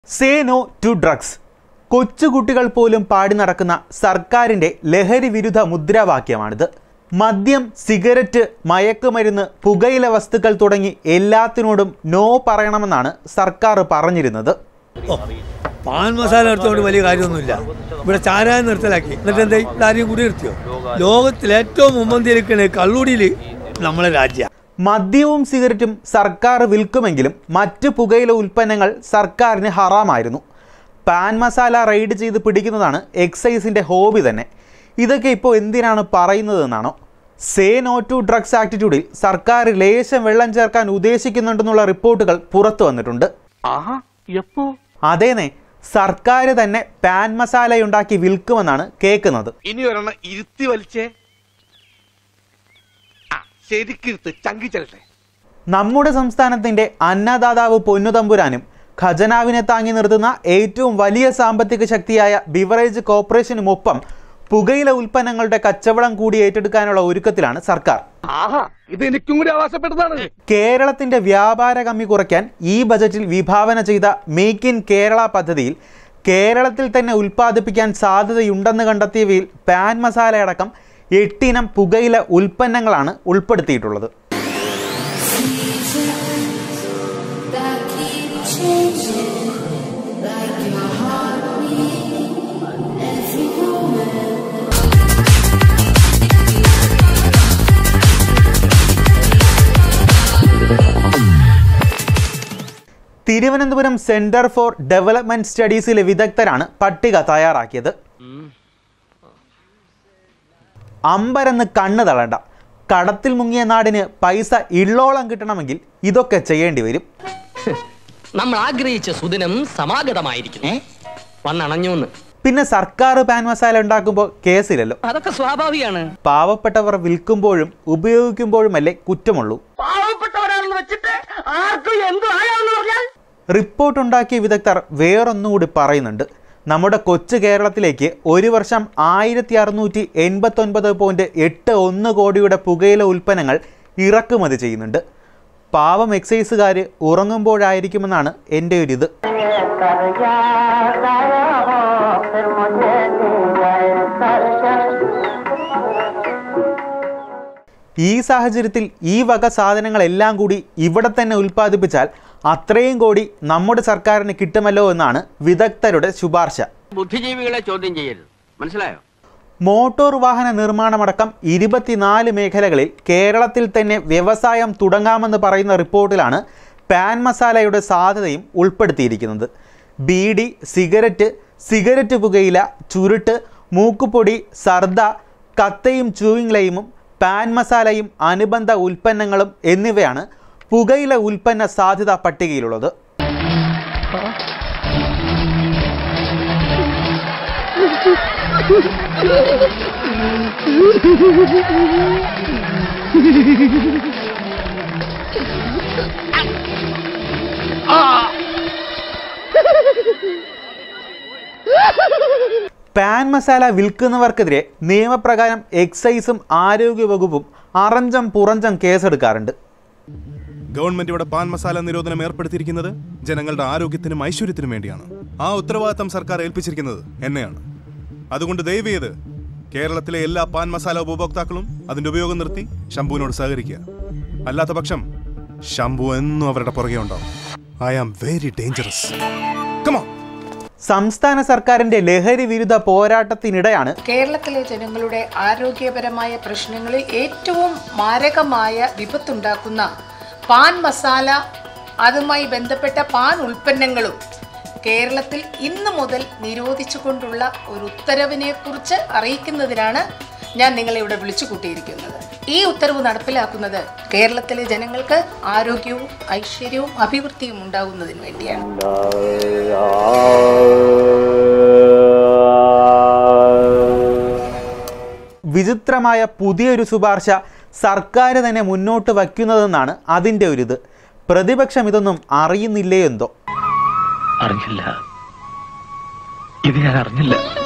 Say no to drugs കൊച്ചുകുട്ടികൾ പോലും പാടി നടക്കുന്ന സർക്കാരിൻ്റെ ലഹരി വിരുദ്ധ മുദ്രാവാക്യമാണിത് മദ്യം സിഗരറ്റ് മയക്കുമരുന്ന് പുകയില വസ്തുക്കൾ തുടങ്ങി എല്ലാത്തിനോടും നോ പറയണമെന്നാണ് സർക്കാർ പറഞ്ഞിരുന്നത് ഓ, പാൻ മസാല നിർത്തുകൊണ്ട് വലിയ കാര്യമൊന്നുമില്ല ഇവിടെ ചാരായം നിർത്തലാക്കി എന്നിട്ട് എന്താ ഇവിടെ ആരെയും കൂടി നിർത്തിയോ ലോകത്തിൽ ഏറ്റവും മുമ്പന്തിരിക്കണ കള്ളുടിയിൽ നമ്മളെ രാജ്യ മദ്യവും സിഗരറ്റും സർക്കാർ വിൽക്കുമെങ്കിലും മറ്റ് പുകയില ഉൽപ്പന്നങ്ങൾ സർക്കാരിന് ഹറാമായിരുന്നു പാൻ മസാല റെയ്ഡ് ചെയ്ത് പിടിക്കുന്നതാണ് എക്സൈസിൻ്റെ ഹോബി തന്നെ ഇതൊക്കെ ഇപ്പോൾ എന്തിനാണ് പറയുന്നതെന്നാണോ സേ നോ ടു ഡ്രഗ്സ് ആക്ടിറ്റ്യൂഡിൽ സർക്കാർ ലേശം വെള്ളം ചേർക്കാൻ ഉദ്ദേശിക്കുന്നുണ്ടെന്നുള്ള റിപ്പോർട്ടുകൾ പുറത്തു വന്നിട്ടുണ്ട് ആഹാ എപ്പോ അതേനെ സർക്കാർ തന്നെ പാൻ മസാലയുണ്ടാക്കി വിൽക്കുമെന്നാണ് കേൾക്കുന്നത് ഇനി ഒരെണ്ണം ഇരുത്തി വലിച്ചേ ആ ശരിക്കിരുത്ത് ചങ്കി ചെല്ലട്ടെ നമ്മുടെ സംസ്ഥാനത്തിന്റെ അന്നദാതാവ് പൊന്നുതമ്പുരാനും ഖജനാവിനെ താങ്ങി നിർത്തുന്ന ഏറ്റവും വലിയ സാമ്പത്തിക ശക്തിയായ ബിവറേജ് കോർപ്പറേഷനുമൊപ്പം പുകയില ഉൽപ്പന്നങ്ങളുടെ കച്ചവടം കൂടി ഏറ്റെടുക്കാനുള്ള ഒരുക്കത്തിലാണ് സർക്കാർ ആഹാ ഇത് എനിക്കും കൂടി അവകാശപ്പെട്ടതാണ് കേരളത്തിന്റെ വ്യാപാര കമ്മി കുറയ്ക്കാൻ ഈ ബജറ്റിൽ വിഭാവന ചെയ്ത മേക്ക് ഇൻ കേരള പദ്ധതിയിൽ കേരളത്തിൽ തന്നെ ഉൽപ്പാദിപ്പിക്കാൻ സാധ്യതയുണ്ടെന്ന് കണ്ടെത്തിയവയിൽ പാൻ മസാല അടക്കം എട്ടിനം പുകയില ഉൽപ്പന്നങ്ങളാണ് ഉൾപ്പെടുത്തിയിട്ടുള്ളത് that keep changing like your heartbeat every moment. Thiruvananthapuram centre for development സ്റ്റഡീസിലെ വിദഗ്ധരാണ് പട്ടിക തയ്യാറാക്കിയത് അമ്പരന്ന് കണ്ണ് തള്ളണ്ട കടത്തിൽ മുങ്ങിയ നാടിന് പൈസ ഇള്ളോളം കിട്ടണമെങ്കിൽ ഇതൊക്കെ ചെയ്യേണ്ടി വരും നമ്മൾ ആഗ്രഹിച്ച സുദിനം സമാഗതമായിരിക്കുന്നു വന്നണഞ്ഞൂന്ന് പിന്നെ സർക്കാർ പാൻ മസാല ഉണ്ടാക്കുമ്പോൾ കേസില്ലല്ലോ അതൊക്കെ സ്വാഭാവികമാണ് പാവപ്പെട്ടവർ വിൽക്കുമ്പോഴും ഉപയോഗിക്കുമ്പോഴുമല്ലേ കുറ്റമുള്ളൂ പാവപ്പെട്ടവരാണെന്ന് വെച്ചിട്ട് ആർക്കും എന്ത് ആയാന്ന് പറഞ്ഞാൽ റിപ്പോർട്ട് ഉണ്ടാക്കിയ വിദഗ്ധർ വേറൊന്നുകൂടി പറയുന്നുണ്ട് നമ്മുടെ കൊച്ചു കേരളത്തിലേക്ക് ഒരു വർഷം ആയിരത്തി അറുന്നൂറ്റി എൺപത്തൊൻപത് പോയിൻറ്റ് എട്ട് ഒന്ന് കോടിയുടെ പുകയില ഉൽപ്പന്നങ്ങൾ ഇറക്കുമതി ചെയ്യുന്നുണ്ട് പാവം എക്സൈസുകാർ ഉറങ്ങുമ്പോഴായിരിക്കുമെന്നാണ് എൻ്റെ ഒരു ഇത് ഈ സാഹചര്യത്തിൽ ഈ വക സാധനങ്ങളെല്ലാം കൂടി ഇവിടെ തന്നെ ഉൽപ്പാദിപ്പിച്ചാൽ അത്രയും കോടി നമ്മുടെ സർക്കാരിന് കിട്ടുമല്ലോ എന്നാണ് വിദഗ്ധരുടെ ശുപാർശ ബുദ്ധിജീവികളെ ചോദ്യം ചെയ്യരുത് മനസ്സിലായോ മോട്ടോർ വാഹന നിർമ്മാണമടക്കം ഇരുപത്തിനാല് മേഖലകളിൽ കേരളത്തിൽ തന്നെ വ്യവസായം തുടങ്ങാമെന്ന് പറയുന്ന റിപ്പോർട്ടിലാണ് പാൻ മസാലയുടെ സാധ്യതയും ഉൾപ്പെടുത്തിയിരിക്കുന്നത് ബീഡി സിഗരറ്റ് സിഗരറ്റ് പുകയില ചുരുട്ട് മൂക്കുപൊടി സർദ കത്തയും ചൂയിങ് ലൈമും പാൻ മസാലയും അനുബന്ധ ഉൽപ്പന്നങ്ങളും എന്നിവയാണ് പുകയില ഉൽപ്പന്ന സാധ്യതാ പട്ടികയിലുള്ളത് പാൻ മസാല വിൽക്കുന്നവർക്കെതിരെ നിയമപ്രകാരം എക്സൈസും ആരോഗ്യവകുപ്പും അറഞ്ചം പുറഞ്ചം കേസെടുക്കാറുണ്ട് ഗവൺമെന്റ് ഇവിടെ പാൻ മസാല നിരോധനം ഏർപ്പെടുത്തിയിരിക്കുന്നത് ജനങ്ങളുടെ ആരോഗ്യത്തിനും ഐശ്വര്യത്തിനും വേണ്ടിയാണ് ആ ഉത്തരവാദിത്തം സർക്കാർ ഏൽപ്പിച്ചിരിക്കുന്നത് എന്നെയാണ് അതുകൊണ്ട് ദയവ് ചെയ്ത് കേരളത്തിലെ എല്ലാ പാൻ മസാല ഉപഭോക്താക്കളും അതിന്റെ ഉപയോഗം നിർത്തി ശംഭുവിനോട് സഹകരിക്കുക അല്ലാത്ത പക്ഷം ശംഭു എന്നും അവരുടെ പുറകെ ഉണ്ടാവും I am very dangerous come on സംസ്ഥാന സർക്കാരിന്റെ ലഹരി വിരുദ്ധ പോരാട്ടത്തിനിടെയാണ് കേരളത്തിലെ ജനങ്ങളുടെ ആരോഗ്യപരമായ പ്രശ്നങ്ങളിൽ ഏറ്റവും മാരകമായ വിപത്തുണ്ടാക്കുന്ന പാൻ മസാല അതുമായി ബന്ധപ്പെട്ട പാൻ ഉൽപ്പന്നങ്ങളും കേരളത്തിൽ ഇന്ന് മുതൽ നിരോധിച്ചുകൊണ്ടുള്ള ഒരു ഉത്തരവിനെ കുറിച്ച് അറിയിക്കുന്നതിനാണ് ഞാൻ നിങ്ങളെ ഇവിടെ വിളിച്ചു കൂട്ടിയിരിക്കുന്നത് ഈ ഉത്തരവ് നടപ്പിലാക്കുന്നത് കേരളത്തിലെ ജനങ്ങൾക്ക് ആരോഗ്യവും ഐശ്വര്യവും അഭിവൃദ്ധിയും ഉണ്ടാകുന്നതിന് വേണ്ടിയാണ് വിചിത്രമായ പുതിയൊരു ശുപാർശ സർക്കാർ തന്നെ മുന്നോട്ട് വയ്ക്കുന്നതെന്നാണ് അതിൻ്റെ ഒരിത് പ്രതിപക്ഷം ഇതൊന്നും അറിയുന്നില്ലേ എന്തോ അറിഞ്ഞില്ല ഇത് ഞാൻ അറിഞ്ഞില്ല